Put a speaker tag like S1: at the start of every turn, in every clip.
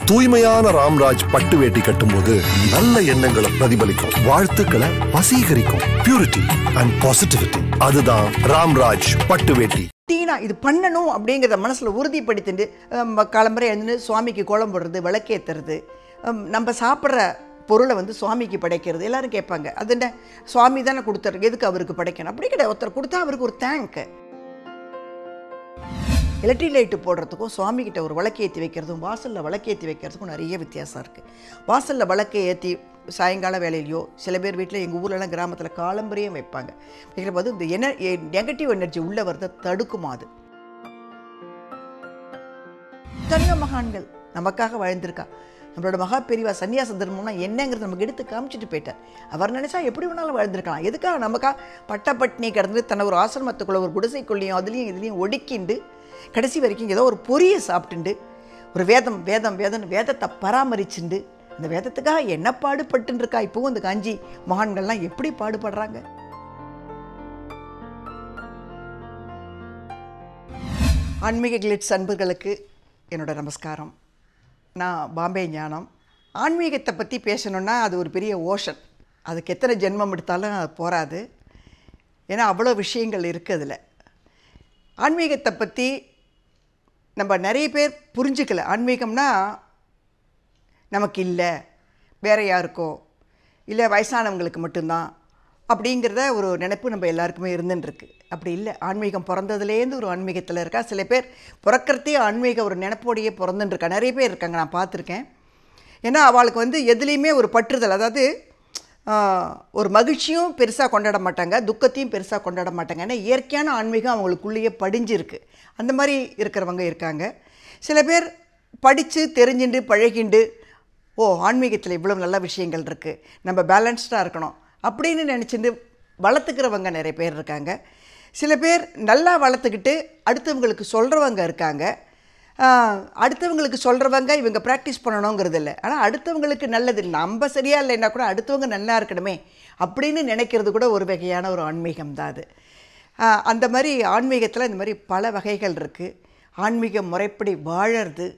S1: தூய்மையான ராம்ராஜ் பட்டு வேட்டி கட்டும்போது நல்ல எண்ணங்களை பிரதிபலிக்கும் வாழ்த்துக்களை வசீகரிக்கும் பியூரிட்டி அண்ட் பாசிட்டிவிட்டி அதுதான் ராம்ராஜ் பட்டு வேட்டி
S2: டீனா இது பண்ணணும் அப்படிங்கிறத மனசில் உறுதிப்படுத்திட்டு ஹம், காலம்பரை எழுந்து சுவாமிக்கு கோலம் போடுறது விளக்கேற்றுறது ஹம், நம்ம சாப்பிட்ற பொருளை வந்து சுவாமிக்கு படைக்கிறது எல்லாரும் கேட்பாங்க அது என்ன சுவாமி தானே கொடுத்தாரு எதுக்கு அவருக்கு படைக்கணும் அப்படி கிடையாது ஒருத்தர் கொடுத்தா அவருக்கு ஒரு தேங்க் எலக்ட்ரிக் லைட்டு போடுறதுக்கும் சுவாமி கிட்ட ஒரு விளக்கு ஏற்றி வைக்கிறதும் வாசலில் விளக்கு ஏற்றி வைக்கிறதுக்கும் நிறைய வித்தியாசம் இருக்குது வாசலில் விளக்கை ஏற்றி சாயங்கால வேலையிலையோ சில பேர் வீட்டில் எங்கள் ஊர்லலாம் கிராமத்தில் காலம்பரையும் வைப்பாங்க வைக்கிற போது இந்த என நெகட்டிவ் எனர்ஜி உள்ள வரதை தடுக்குமா அது தனிய மகான்கள் நமக்காக வாழ்ந்திருக்கா நம்மளோட மகா பெரியவா சன்னியாச தர்மம்னா என்னங்கிறத நமக்கு எடுத்து காமிச்சிட்டு போயிட்டார் அவர் நினைச்சா எப்படி வேணாலும் வாழ்ந்திருக்கலாம் எதுக்காக நமக்கா பட்டப்பட்டினி கிடந்து தன்னை ஒரு ஆசிரமத்துக்குள்ள ஒரு குடிசைக்குள்ளேயும் அதுலேயும் இதுலேயும் ஒடுக்கிண்டு கடைசி வரைக்கும் ஏதோ ஒரு பொரியை சாப்பிட்டுண்டு ஒரு வேதம் வேதம் வேதம் வேதத்தை பராமரிச்சுண்டு அந்த வேதத்துக்காக என்ன பாடுபட்டுன்னு இருக்கா இப்போவும் இந்த காஞ்சி மகான்கள்லாம் எப்படி பாடுபடுறாங்க ஆன்மீக கிளிட்ஸ் அன்பர்களுக்கு என்னோட நமஸ்காரம் நான் பாம்பே ஞானம் ஆன்மீகத்தை பற்றி பேசணுன்னா அது ஒரு பெரிய ஓஷன் அதுக்கு எத்தனை ஜென்மம் எடுத்தாலும் அது போராது ஏன்னா அவ்வளோ விஷயங்கள் இருக்குது அதில் ஆன்மீகத்தை பற்றி நம்ம நிறைய பேர் புரிஞ்சுக்கல ஆன்மீகம்னா நமக்கு இல்லை வேற யாருக்கோ இல்லை வயசானவங்களுக்கு மட்டும்தான் அப்படிங்கிறத ஒரு நினைப்பு நம்ம எல்லாருக்குமே இருந்துருக்கு அப்படி இல்லை ஆன்மீகம் பிறந்ததுலேருந்து ஒரு ஆன்மீகத்தில் இருக்கா சில பேர் பிறக்கிறதே ஆன்மீக ஒரு நினைப்போடையே பிறந்துட்டுருக்கா நிறைய பேர் இருக்காங்க நான் பார்த்துருக்கேன் ஏன்னா அவளுக்கு வந்து எதுலேயுமே ஒரு பற்றுதல் அதாவது ஆஹ், ஒரு மகிழ்ச்சியும் பெருசாக கொண்டாட மாட்டாங்க துக்கத்தையும் பெருசாக கொண்டாட மாட்டாங்க ஏன்னா இயற்கையான ஆன்மீகம் அவங்களுக்குள்ளேயே படிஞ்சிருக்கு அந்த மாதிரி இருக்கிறவங்க இருக்காங்க சில பேர் படித்து தெரிஞ்சுண்டு பழகிண்டு ஓ ஆன்மீகத்தில் இவ்வளோ நல்ல விஷயங்கள் இருக்குது நம்ம பேலன்ஸ்டாக இருக்கணும் அப்படின்னு நினச்சிட்டு வளர்த்துக்கிறவங்க நிறைய பேர் இருக்காங்க சில பேர் நல்லா வளர்த்துக்கிட்டு அடுத்தவங்களுக்கு சொல்கிறவங்க இருக்காங்க ஆஹ், அடுத்தவங்களுக்கு சொல்கிறவங்க இவங்க ப்ராக்டிஸ் பண்ணணுங்கிறது இல்லை ஆனால் அடுத்தவங்களுக்கு நல்லது நம்ம சரியா இல்லைன்னா கூட அடுத்தவங்க நல்லா இருக்கணுமே அப்படின்னு நினைக்கிறது கூட ஒரு வகையான ஒரு ஆன்மீகம் தான் அது ஆஹ், அந்த மாதிரி ஆன்மீகத்தில் இந்த மாதிரி பல வகைகள் இருக்குது ஆன்மீக முறைப்படி வாழறது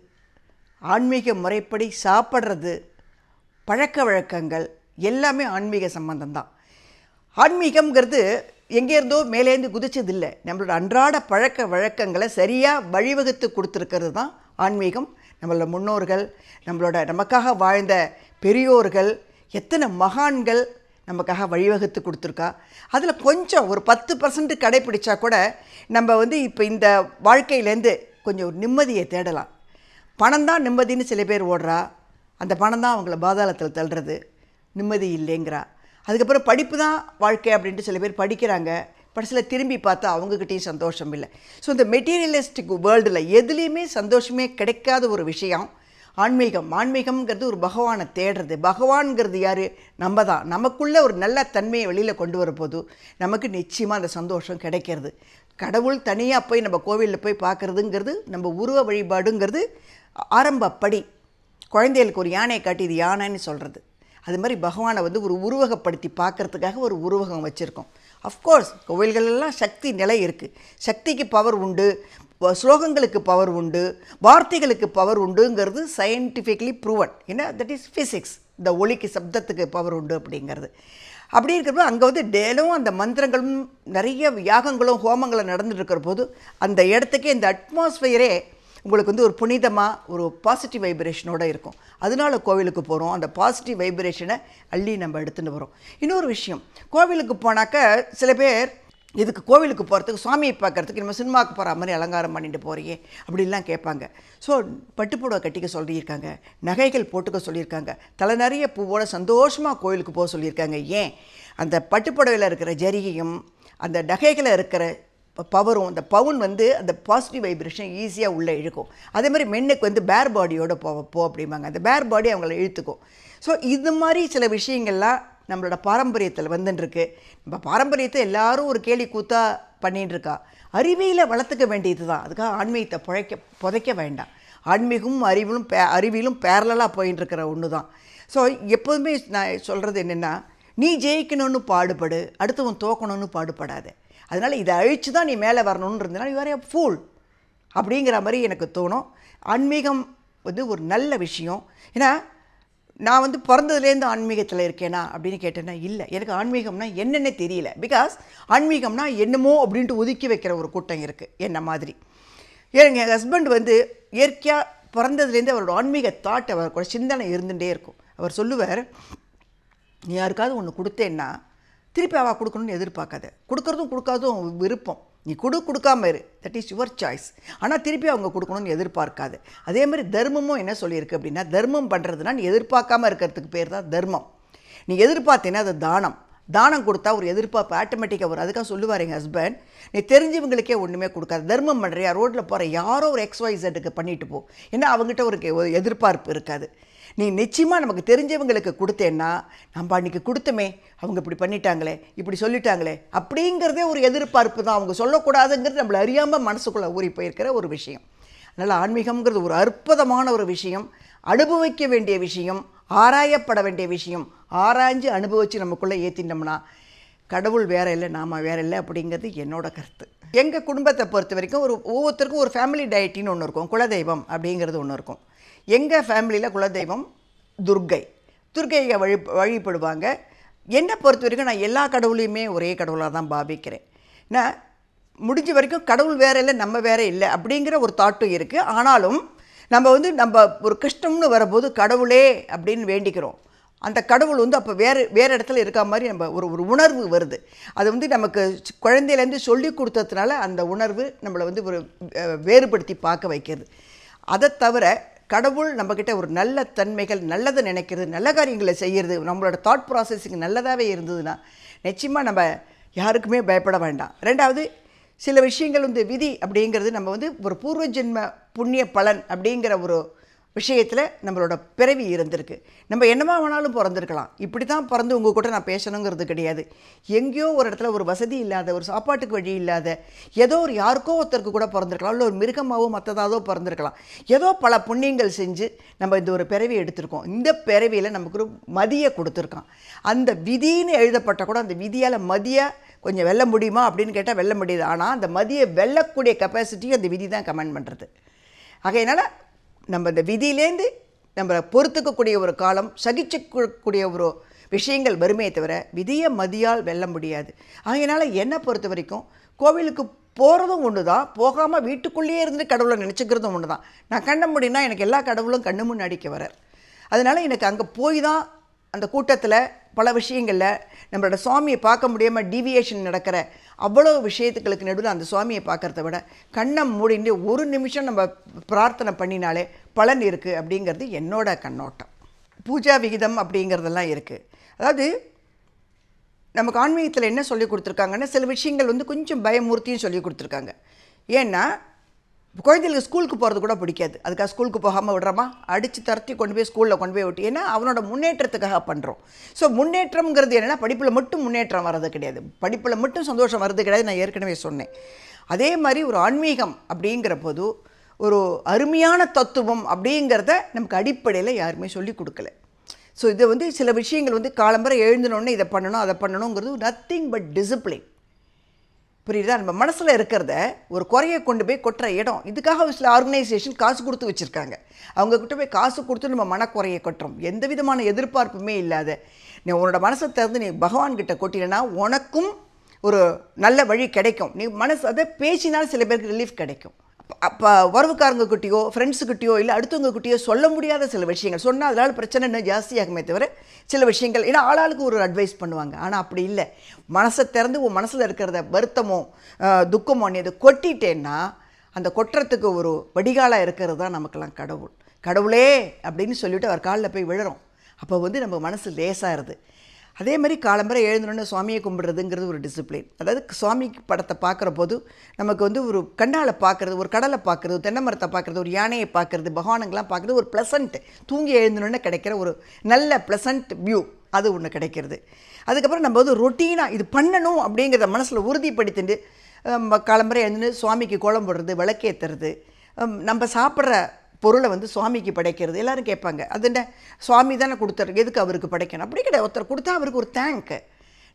S2: ஆன்மீக முறைப்படி சாப்பிட்றது பழக்க வழக்கங்கள் எல்லாமே ஆன்மீக சம்பந்தம்தான் ஆன்மீகம்ங்கிறது எங்கேருந்தோ மேலேருந்து குதிச்சது இல்லை நம்மளோட அன்றாட பழக்க வழக்கங்களை சரியாக வழிவகுத்து கொடுத்துருக்கிறது தான் ஆன்மீகம் நம்மளோட முன்னோர்கள் நம்மளோட நமக்காக வாழ்ந்த பெரியோர்கள் எத்தனை மகான்கள் நமக்காக வழிவகுத்து கொடுத்துருக்கா அதில் கொஞ்சம் ஒரு பத்து பர்சன்ட் கடைப்பிடிச்சா கூட நம்ம வந்து இப்போ இந்த வாழ்க்கையிலேருந்து கொஞ்சம் ஒரு நிம்மதியை தேடலாம் பணம் தான் நிம்மதின்னு சில பேர் ஓடுறா அந்த பணம் தான் அவங்கள பாதாளத்தில் தள்ளுறது நிம்மதி இல்லைங்கிறா அதுக்கப்புறம் படிப்பு தான் வாழ்க்கை அப்படின்ட்டு சில பேர் படிக்கிறாங்க கடைசியில் திரும்பி பார்த்தா அவங்கக்கிட்டேயும் சந்தோஷம் இல்லை ஸோ இந்த மெட்டீரியலிஸ்டிக் வேர்ல்டில் எதுலேயுமே சந்தோஷமே கிடைக்காத ஒரு விஷயம் ஆன்மீகம் ஆன்மீகம்ங்கிறது ஒரு பகவானை தேடுறது பகவான்கிறது யார் நம்ம தான் நமக்குள்ளே ஒரு நல்ல தன்மையை வெளியில் கொண்டு வரப்போது நமக்கு நிச்சயமாக அந்த சந்தோஷம் கிடைக்கிறது கடவுள் தனியாக போய் நம்ம கோவிலில் போய் பார்க்குறதுங்கிறது நம்ம உருவ வழிபாடுங்கிறது ஆரம்பப்படி குழந்தைகளுக்கு ஒரு யானையை காட்டி இது யானைன்னு சொல்கிறது அது மாதிரி பகவானை வந்து ஒரு உருவகப்படுத்தி பார்க்கறதுக்காக ஒரு உருவகம் வச்சுருக்கோம் அஃப்கோர்ஸ் கோவில்களெல்லாம் சக்தி நிலை இருக்குது சக்திக்கு பவர் உண்டு வ- ஸ்லோகங்களுக்கு பவர் உண்டு வார்த்தைகளுக்கு பவர் உண்டுங்கிறது சயின்டிஃபிக்லி ப்ரூவன் ஏன்னா தட் இஸ் ஃபிசிக்ஸ் இந்த ஒலிக்கு சப்தத்துக்கு பவர் உண்டு அப்படிங்கிறது அப்படி இருக்கிறப்போ அங்கே வந்து டேலும் அந்த மந்திரங்களும் நிறைய யாகங்களும் ஹோமங்களும் நடந்துட்டு இருக்கிற போது அந்த இடத்துக்கே இந்த அட்மாஸ்பியரே உங்களுக்கு வந்து ஒரு புனிதமாக ஒரு பாசிட்டிவ் வைப்ரேஷனோட இருக்கும் அதனால கோவிலுக்கு போகிறோம் அந்த பாசிட்டிவ் வைப்ரேஷனை அள்ளி நம்ம எடுத்துன்னு வரோம் இன்னொரு விஷயம் கோவிலுக்கு போனாக்க சில பேர் இதுக்கு கோவிலுக்கு போகிறதுக்கு சுவாமியை பார்க்கறதுக்கு நம்ம சினிமாவுக்கு போகிற மாதிரி அலங்காரம் பண்ணிட்டு போறியே அப்படிலாம் கேட்பாங்க ஸோ பட்டுப்புடவை கட்டிக்க சொல்லியிருக்காங்க நகைகள் போட்டுக்க சொல்லியிருக்காங்க தலை நிறைய பூவோட சந்தோஷமாக கோவிலுக்கு போக சொல்லியிருக்காங்க ஏன் அந்த பட்டுப்புடவையில் இருக்கிற ஜரிகையும் அந்த நகைகளை இருக்கிற பவரும் அந்த பவுன் வந்து அந்த பாசிட்டிவ் வைப்ரேஷன் ஈஸியாக உள்ளே இழுக்கும் அதே மாதிரி மென்னுக்கு வந்து பேர் பாடியோட போ போ அப்படிம்பாங்க அந்த பேர் பாடி அவங்கள இழுத்துக்கும் ஸோ இது மாதிரி சில விஷயங்கள்லாம் நம்மளோட பாரம்பரியத்தில் வந்துட்டுருக்கு நம்ம பாரம்பரியத்தை எல்லாரும் ஒரு கேலி கூத்தா பண்ணிட்டு இருக்கா அறிவியலை வளர்த்துக்க வேண்டியது தான் அதுக்காக ஆன்மீகத்தை புழைக்க புதைக்க வேண்டாம் ஆன்மீகமும் அறிவிலும் பே அறிவியலும் பேரலாக போயின்னு இருக்கிற ஒன்று தான் ஸோ எப்போதுமே நான் சொல்கிறது என்னென்னா நீ ஜெயிக்கணும்னு பாடுபடு அடுத்தவன் தோக்கணும்னு பாடுபடாத அதனால் இதை அழித்து தான் நீ மேலே வரணும்னு இருந்தனா யூ ஆர் ஏ ஃபூல் அப்படிங்கிற மாதிரி எனக்கு தோணும் ஆன்மீகம் வந்து ஒரு நல்ல விஷயம் ஏன்னா நான் வந்து பிறந்ததுலேருந்து ஆன்மீகத்தில் இருக்கேனா அப்படின்னு கேட்டேன்னா இல்லை எனக்கு ஆன்மீகம்னா என்னென்ன தெரியல பிகாஸ் ஆன்மீகம்னா என்னமோ அப்படின்ட்டு ஒதுக்கி வைக்கிற ஒரு கூட்டம் இருக்குது என்ன மாதிரி ஏங்க எங்கள் ஹஸ்பண்ட் வந்து இயற்கையாக பிறந்ததுலேருந்து அவரோட ஆன்மீக தாட் அவரோட சிந்தனை இருந்துகிட்டே இருக்கும் அவர் சொல்லுவார் நீ யாருக்காவது ஒன்று கொடுத்தேன்னா திருப்பி அவள் கொடுக்கணும்னு எதிர்பார்க்காத கொடுக்கறதும் கொடுக்காதும் உன் விருப்பம் நீ கொடு கொடுக்காம இரு தட் இஸ் யுவர் சாய்ஸ் ஆனால் திருப்பி அவங்க கொடுக்கணும்னு எதிர்பார்க்காது அதே மாதிரி தர்மமும் என்ன சொல்லியிருக்கு அப்படின்னா தர்மம் பண்ணுறதுனா நீ எதிர்பார்க்காம இருக்கிறதுக்கு பேர் தான் தர்மம் நீ எதிர்பார்த்தேன்னா அது தானம் தானம் கொடுத்தா ஒரு எதிர்பார்ப்பு ஆட்டோமேட்டிக்காக வரும் அதுக்காக சொல்லுவார் எங்கள் ஹஸ்பண்ட் நீ தெரிஞ்சவங்களுக்கே ஒன்றுமே கொடுக்காது தர்மம் பண்ணுறியா ரோட்டில் போகிற யாரோ ஒரு எக்ஸ்ஒய்செட்டுக்கு பண்ணிட்டு போ ஏன்னா அவங்ககிட்ட ஒரு கே- ஒரு எதிர்பார்ப்பு இருக்காது நீ நிச்சயமாக நமக்கு தெரிஞ்சவங்களுக்கு கொடுத்தேன்னா நம்ம அன்றைக்கி கொடுத்தோமே அவங்க இப்படி பண்ணிட்டாங்களே இப்படி சொல்லிட்டாங்களே அப்படிங்கிறதே ஒரு எதிர்பார்ப்பு தான் அவங்க சொல்லக்கூடாதுங்கிறது நம்மளை அறியாமல் மனசுக்குள்ளே ஊறி போயிருக்கிற ஒரு விஷயம் அதனால் ஆன்மீகம்ங்கிறது ஒரு அற்புதமான ஒரு விஷயம் அனுபவிக்க வேண்டிய விஷயம் ஆராயப்பட வேண்டிய விஷயம் ஆராய்ஞ்சு அனுபவித்து நமக்குள்ளே ஏற்றினோம்னா கடவுள் வேற இல்லை நாம வேற இல்லை அப்படிங்கிறது என்னோட கருத்து எங்கள் குடும்பத்தை பொறுத்த வரைக்கும் ஒரு ஒவ்வொருத்தருக்கும் ஒரு ஃபேமிலி டயட்டின்னு ஒன்று இருக்கும் குலதெய்வம் அப்படிங்கிறது ஒன்று இருக்கும் எங்கள் ஃபேமிலியில் குலதெய்வம் துர்க்கை துர்க்கையை வழி வழிபடுவாங்க என்னை பொறுத்த வரைக்கும் நான் எல்லா கடவுளையுமே ஒரே கடவுளாக தான் பாவிக்கிறேன் நான் முடிஞ்ச வரைக்கும் கடவுள் வேற இல்லை நம்ம வேற இல்லை அப்படிங்கிற ஒரு தாட்டும் இருக்குது ஆனாலும் நம்ம வந்து நம்ம ஒரு கஷ்டம்னு வரும்போது கடவுளே அப்படின்னு வேண்டிக்கிறோம் அந்த கடவுள் வந்து அப்போ வேறு வேறு இடத்துல இருக்க மாதிரி நம்ம ஒரு ஒரு உணர்வு வருது அது வந்து நமக்கு சி- குழந்தையிலேருந்து சொல்லி கொடுத்ததுனால அந்த உணர்வு நம்மளை வந்து ஒரு அஹ், வேறுபடுத்தி பார்க்க வைக்கிறது அதை தவிர கடவுள் நம்மக்கிட்ட ஒரு நல்ல தன்மைகள் நல்லதை நினைக்கிறது நல்ல காரியங்களை செய்கிறது நம்மளோட தாட் ப்ராசஸிங் நல்லதாகவே இருந்ததுன்னா நிச்சயமாக நம்ம யாருக்குமே பயப்பட வேண்டாம் ரெண்டாவது சில விஷயங்கள் வந்து விதி அப்படிங்கிறது நம்ம வந்து ஒரு பூர்வ ஜென்ம புண்ணிய பலன் அப்படிங்கிற ஒரு விஷயத்தில் நம்மளோட பிறவி இருந்திருக்கு நம்ம என்னமா வேணாலும் பிறந்திருக்கலாம் இப்படி தான் பிறந்து உங்கள் கூட நான் பேசணுங்கிறது கிடையாது எங்கேயோ ஒரு இடத்துல ஒரு வசதி இல்லாத ஒரு சாப்பாட்டுக்கு வழி இல்லாத ஏதோ ஒரு யாருக்கோ ஒருத்தருக்கு கூட பிறந்திருக்கலாம் இல்லை ஒரு மிருகமாவோ மற்றதாவோ பிறந்திருக்கலாம் ஏதோ பல புண்ணியங்கள் செஞ்சு நம்ம இந்த ஒரு பிறவி எடுத்திருக்கோம் இந்த பிறவியில் நமக்கு ஒரு மதியை கொடுத்துருக்கான் அந்த விதின்னு எழுதப்பட்ட கூட அந்த விதியால் மதியை கொஞ்சம் வெல்ல முடியுமா அப்படின்னு கேட்டால் வெல்ல முடியுது ஆனால் அந்த மதியை வெல்லக்கூடிய கெப்பாசிட்டியும் அந்த விதி தான் கமெண்ட் பண்ணுறது ஆகையினால நம்ம இந்த விதியிலேருந்து நம்ம பொறுத்துக்கக்கூடிய ஒரு காலம் சகிச்சுக்கூடிய ஒரு விஷயங்கள் வருமே தவிர விதியை மதியால் வெல்ல முடியாது ஆகையினால என்னை பொறுத்த வரைக்கும் கோவிலுக்கு போகிறதும் ஒன்று தான் போகாமல் வீட்டுக்குள்ளேயே இருந்து கடவுளை நினச்சிக்கிறதும் ஒன்று தான் நான் கண்ண முடியும்னா எனக்கு எல்லா கடவுளும் கண்ணு முன்னாடிக்க வரார் அதனால் எனக்கு அங்கே போய் தான் அந்த கூட்டத்தில் பல விஷயங்களில் நம்மளோட சுவாமியை பார்க்க முடியாமல் டீவியேஷன் நடக்கிற அவ்வளோ விஷயத்துக்களுக்கு நடுவில் அந்த சுவாமியை பார்க்கறத விட கண்ணை மூடிட்டு ஒரு நிமிஷம் நம்ம பிரார்த்தனை பண்ணினாலே பலன் இருக்குது அப்படிங்கிறது என்னோட கண்ணோட்டம் பூஜா விகிதம் அப்படிங்கிறதெல்லாம் இருக்குது அதாவது நமக்கு ஆன்மீகத்தில் என்ன சொல்லி கொடுத்துருக்காங்கன்னா சில விஷயங்கள் வந்து கொஞ்சம் பயமூர்த்தியும் சொல்லி கொடுத்துருக்காங்க ஏன்னா குழந்தைகளுக்கு ஸ்கூலுக்கு போகிறது கூட பிடிக்காது அதுக்காக ஸ்கூலுக்கு போகாமல் விடுறோமா அடித்து தரத்தி கொண்டு போய் ஸ்கூலில் கொண்டு போய் விட்டு ஏன்னா அவனோட முன்னேற்றத்துக்காக பண்ணுறோம் ஸோ முன்னேற்றம்ங்கிறது என்னென்னா படிப்பில் மட்டும் முன்னேற்றம் வர்றது கிடையாது படிப்பில் மட்டும் சந்தோஷம் வர்றது கிடையாது நான் ஏற்கனவே சொன்னேன் அதே மாதிரி ஒரு ஆன்மீகம் அப்படிங்கிற போது ஒரு அருமையான தத்துவம் அப்படிங்கிறத நமக்கு அடிப்படையில் யாருமே சொல்லி கொடுக்கல ஸோ இது வந்து சில விஷயங்கள் வந்து காலம்பரை எழுந்தினோடனே இதை பண்ணணும் அதை பண்ணணுங்கிறது நத்திங் பட் டிசிப்ளின் புரியுதா நம்ம மனசில் இருக்கிறத ஒரு குறையை கொண்டு போய் கொட்டுற இடம் இதுக்காக ஒரு சில ஆர்கனைசேஷன் காசு கொடுத்து வச்சுருக்காங்க அவங்க கிட்ட போய் காசு கொடுத்து நம்ம மனக்குறையை கொட்டுறோம் எந்த விதமான எதிர்பார்ப்புமே இல்லாத நீ உன்னோட மனசை திறந்து நீ பகவான்கிட்ட கொட்டினா உனக்கும் ஒரு நல்ல வழி கிடைக்கும் நீ மனசு அதை பேசினால் சில பேருக்கு ரிலீஃப் கிடைக்கும் அப்போ உறவுக்காரங்கக்கிட்டேயோ ஃப்ரெண்ட்ஸுக்கிட்டேயோ இல்லை அடுத்தவங்கக்கிட்டேயோ சொல்ல முடியாத சில விஷயங்கள் சொன்னால் அதனால் பிரச்சனை இன்னும் ஜாஸ்தியாகுமே தவிர சில விஷயங்கள் ஏன்னா ஆளாளுக்கு ஒரு அட்வைஸ் பண்ணுவாங்க ஆனால் அப்படி இல்லை மனசை திறந்து உன் மனசில் இருக்கிறத வருத்தமோ ஆஹ், துக்கமோ நீ அதை கொட்டிட்டேன்னா அந்த கொட்டுறதுக்கு ஒரு வடிகாலாக இருக்கிறது தான் நமக்கெல்லாம் கடவுள் கடவுளே அப்படின்னு சொல்லிட்டு அவர் காலில் போய் விழுறோம் அப்போ வந்து நம்ம மனசு லேசாயிருது அதே மாதிரி காலம்பரை எழுந்தணுன்னு சுவாமியை கும்பிட்றதுங்கிறது ஒரு டிசிப்ளின் அதாவது சுவாமி படத்தை பார்க்குற போது நமக்கு வந்து ஒரு கண்ணால் பார்க்குறது ஒரு கடலை பார்க்குறது தென்னை மரத்தை பார்க்குறது ஒரு யானையை பார்க்குறது பகவானுங்கெல்லாம் பார்க்குறது ஒரு ப்ளசண்ட் தூங்கி எழுந்தணுன்னு கிடைக்கிற ஒரு நல்ல ப்ளசண்ட் வியூ அது ஒன்று கிடைக்கிறது அதுக்கப்புறம் நம்ம வந்து ரொட்டீனாக இது பண்ணணும் அப்படிங்கிறத மனசில் உறுதிப்படுத்திட்டு நம்ம காலம்பரை எழுந்து சுவாமிக்கு கோலம் போடுறது விளக்கேற்றுறது நம்ம சாப்பிட்ற பொருளை வந்து சுவாமிக்கு படைக்கிறது எல்லாரும் கேட்பாங்க அது என்ன சுவாமி தானே கொடுத்தாரு எதுக்கு அவருக்கு படைக்கணும் அப்படி கிடையாது ஒருத்தர் கொடுத்தா அவருக்கு ஒரு தேங்க்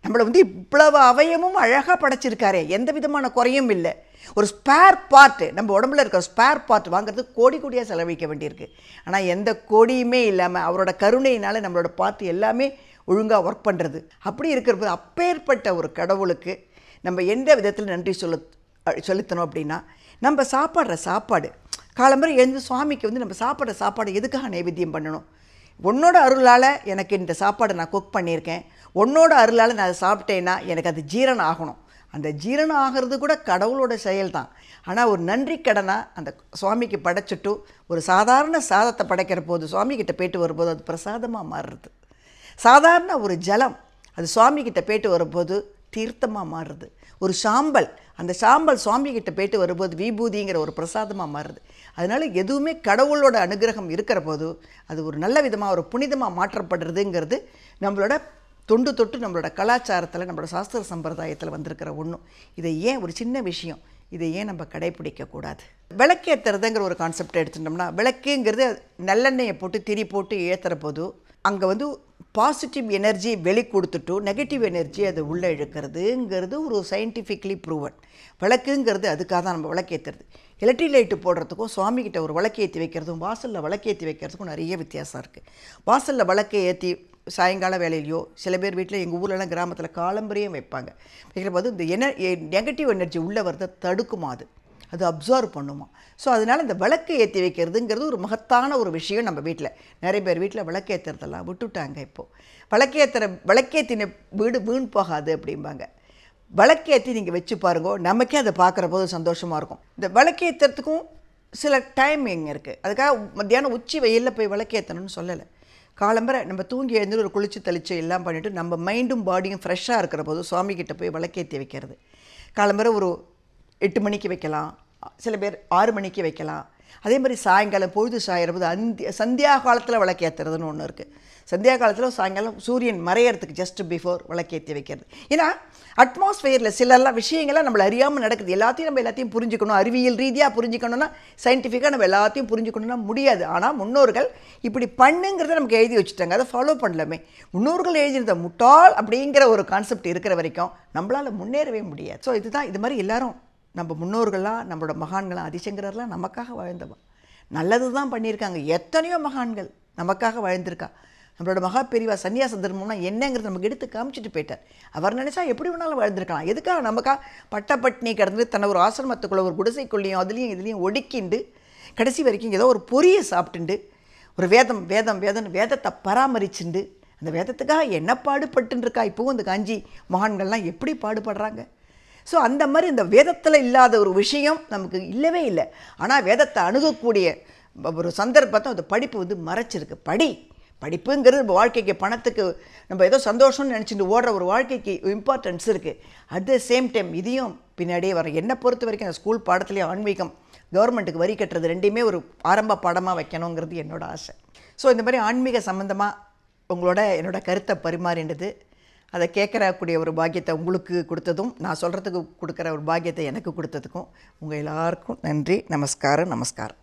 S2: நம்மளை வந்து இவ்வளவு அவயமும் அழகாக படைச்சிருக்காரே எந்த விதமான குறையும் இல்லை ஒரு ஸ்பேர் பார்ட்டு நம்ம உடம்புல இருக்கிற ஸ்பேர் பார்ட் வாங்குறதுக்கு கோடி கோடியாக செலவழிக்க வேண்டியிருக்கு ஆனால் எந்த கோடியுமே இல்லாமல் அவரோட கருணையினால நம்மளோட பார்ட் எல்லாமே ஒழுங்காக ஒர்க் பண்ணுறது அப்படி இருக்கிறப்ப அப்பேற்பட்ட ஒரு கடவுளுக்கு நம்ம எந்த விதத்தில் நன்றி சொல்ல செலுத்தணும் அப்படின்னா நம்ம சாப்பாடுற சாப்பாடு காலம்பரை எழுந்து சுவாமிக்கு வந்து நம்ம சாப்பிட்ற சாப்பாடு எதுக்காக நைவேத்தியம் பண்ணணும் உன்னோட அருளால் எனக்கு இந்த சாப்பாடை நான் குக் பண்ணியிருக்கேன் உன்னோட அருளால் நான் அதை சாப்பிட்டேன்னா எனக்கு அது ஜீரணம் ஆகணும் அந்த ஜீரணம் ஆகிறது கூட கடவுளோட செயல் தான் ஆனால் ஒரு நன்றி கடனாக அந்த சுவாமிக்கு படைச்சிட்டு ஒரு சாதாரண சாதத்தை படைக்கிற போது சுவாமிகிட்ட போயிட்டு வரும்போது அது பிரசாதமாக மாறுறது சாதாரண ஒரு ஜலம் அது சுவாமிகிட்ட போயிட்டு வரும்போது தீர்த்தமாக மாறுது ஒரு சாம்பல் அந்த சாம்பல் சுவாமிகிட்ட போயிட்டு வரும்போது விபூதிங்கிற ஒரு பிரசாதமாக மாறுது அதனால் எதுவுமே கடவுளோட அனுகிரகம் இருக்கிற போது அது ஒரு நல்ல விதமாக ஒரு புனிதமாக மாற்றப்படுறதுங்கிறது நம்மளோட தொண்டு தொட்டு நம்மளோட கலாச்சாரத்தில் நம்மளோட சாஸ்திர சம்பிரதாயத்தில் வந்திருக்கிற ஒன்றும் இதை ஏன் ஒரு சின்ன விஷயம் இதை ஏன் நம்ம கடைப்பிடிக்கக்கூடாது விளக்கேற்றுறதுங்கிற ஒரு கான்செப்ட் எடுத்துட்டோம்னா விளக்குங்கிறது நல்லெண்ணெயை போட்டு திரி போட்டு ஏற்றுற போது அங்கே வந்து பாசிட்டிவ் எனர்ஜி வெளி கொடுத்துட்டு நெகட்டிவ் எனர்ஜி அது உள்ளே இழுக்கிறதுங்கிறது ஒரு சயின்டிஃபிக்லி ப்ரூவன் விளக்குங்கிறது அதுக்காக தான் நம்ம விளக்கேற்றுறது எலக்ட்ரிக் லைட்டு போடுறதுக்கும் சுவாமிகிட்ட ஒரு விளக்கேற்றி வைக்கிறதும் வாசலில் விளக்கேற்றி வைக்கிறதுக்கும் நிறைய வித்தியாசம் இருக்குது வாசலில் விளக்கை ஏற்றி சாயங்கால வேலையிலையோ சில பேர் வீட்டில் எங்கள் ஊர்லலாம் கிராமத்தில் காலம்பரையும் வைப்பாங்க வைக்கிற போது இந்த என நெகட்டிவ் எனர்ஜி உள்ளே வரதை தடுக்குமா அது அது அப்சர்வ் பண்ணுமா ஸோ அதனால் இந்த விளக்கு ஏற்றி வைக்கிறதுங்கிறது ஒரு மகத்தான ஒரு விஷயம் நம்ம வீட்டில் நிறைய பேர் வீட்டில் விளக்கேற்றுறதெல்லாம் விட்டுட்டாங்க இப்போது விளக்கேற்றுற விளக்கேற்றின வீடு வீண் போகாது அப்படிம்பாங்க விளக்கேற்றி நீங்கள் வச்சு பாருங்க நமக்கே அதை பார்க்குற போது சந்தோஷமாக இருக்கும் இந்த விளக்கேற்றுறதுக்கும் சில டைமிங் இருக்குது அதுக்காக மத்தியானம் உச்சி வெயிலில் போய் விளக்கேற்றணும்னு சொல்லலை காலம்பரை நம்ம தூங்கி எழுந்து ஒரு குளிச்சு தெளிச்சு எல்லாம் பண்ணிவிட்டு நம்ம மைண்டும் பாடியும் ஃப்ரெஷ்ஷாக இருக்கிற போது சுவாமிகிட்ட போய் விளக்கேற்றி வைக்கிறது காலம்பரை ஒரு எட்டு மணிக்கு வைக்கலாம் சில பேர் ஆறு மணிக்கு வைக்கலாம் அதே மாதிரி சாயங்காலம் பொழுது சாயிறபோது அந்தி சந்தியா காலத்தில் விளக்கேற்றுறதுன்னு ஒன்று இருக்குது சந்தியா காலத்தில் சாயங்காலம் சூரியன் மறையறதுக்கு ஜஸ்ட் பிஃபோர் விளக்கேற்றி வைக்கிறது ஏன்னா அட்மாஸ்ஃபியரில் சிலெல்லாம் விஷயங்கள்லாம் நம்மளை அறியாமல் நடக்குது எல்லாத்தையும் நம்ம எல்லாத்தையும் புரிஞ்சுக்கணும் அறிவியல் ரீதியாக புரிஞ்சுக்கணும்னா சயின்டிஃபிக்காக நம்ம எல்லாத்தையும் புரிஞ்சுக்கணும்னா முடியாது ஆனால் முன்னோர்கள் இப்படி பண்ணுங்கிறத நமக்கு எழுதி வச்சுட்டாங்க அதை ஃபாலோ பண்ணலாமே முன்னோர்கள் எழுதியிருந்த முட்டாள் அப்படிங்கிற ஒரு கான்செப்ட் இருக்கிற வரைக்கும் நம்மளால் முன்னேறவே முடியாது ஸோ இதுதான் இது மாதிரி எல்லாரும் நம்ம முன்னோர்கள்லாம் நம்மளோட மகான்களாம் ஆதிசங்கரெலாம் நமக்காக வாழ்ந்தவா நல்லது தான் பண்ணியிருக்காங்க எத்தனையோ மகான்கள் நமக்காக வாழ்ந்திருக்கா நம்மளோட மகா பெரியவா சன்னியாச தர்மம்னா என்னங்கிறத நமக்கு எடுத்து காமிச்சிட்டு போயிட்டார் அவர் நினச்சா எப்படி வேணாலும் வாழ்ந்திருக்கலாம் எதுக்காக நமக்கா பட்டப்பட்டினி கிடந்து தன்னை ஒரு ஆசிரமத்துக்குள்ளே ஒரு குடிசைக்குள்ளேயும் அதுலேயும் இதுலேயும் ஒடுக்கிண்டு கடைசி வரைக்கும் ஏதோ ஒரு பொரியை சாப்பிட்டுண்டு ஒரு வேதம் வேதம் வேதம் வேதத்தை பராமரிச்சுண்டு அந்த வேதத்துக்காக என்ன பாடுபட்டுன்னு இருக்கா இப்போவும் இந்த காஞ்சி மகான்கள்லாம் எப்படி பாடுபடுறாங்க ஸோ அந்த மாதிரி இந்த வேதத்தில் இல்லாத ஒரு விஷயம் நமக்கு இல்லவே இல்லை ஆனால் வேதத்தை அணுகக்கூடிய ஒரு சந்தர்ப்பத்தை அந்த படிப்பு வந்து மறைச்சிருக்கு படி படிப்புங்கிறது நம்ம வாழ்க்கைக்கு பணத்துக்கு நம்ம ஏதோ சந்தோஷம்னு நினச்சிட்டு ஓடுற ஒரு வாழ்க்கைக்கு இம்பார்ட்டன்ஸ் இருக்குது அட் த சேம் டைம் இதையும் பின்னாடியே வரும் என்னை பொறுத்த வரைக்கும் அந்த ஸ்கூல் பாடத்துலேயே ஆன்மீகம் கவர்மெண்ட்டுக்கு வரி கட்டுறது ரெண்டையுமே ஒரு ஆரம்ப பாடமாக வைக்கணுங்கிறது என்னோட ஆசை ஸோ இந்த மாதிரி ஆன்மீக சம்மந்தமாக உங்களோட என்னோட கருத்தை பரிமாறினது அதை கேட்கறக்கூடிய ஒரு பாக்கியத்தை உங்களுக்கு கொடுத்ததும் நான் சொல்கிறதுக்கு கொடுக்குற ஒரு பாக்கியத்தை எனக்கு கொடுத்ததுக்கும் உங்கள் எல்லாருக்கும் நன்றி நமஸ்காரம் நமஸ்காரம்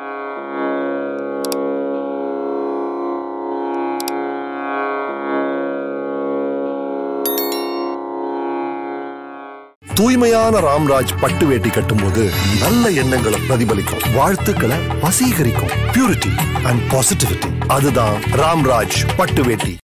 S1: தூய்மையான ராம்ராஜ் பட்டு வேட்டி கட்டும்போது நல்ல எண்ணங்களை பிரதிபலிக்கும் வாழ்த்துக்களை வசீகரிக்கும் பியூரிட்டி அண்ட் பாசிட்டிவிட்டி அதுதான் ராம்ராஜ் பட்டு வேட்டி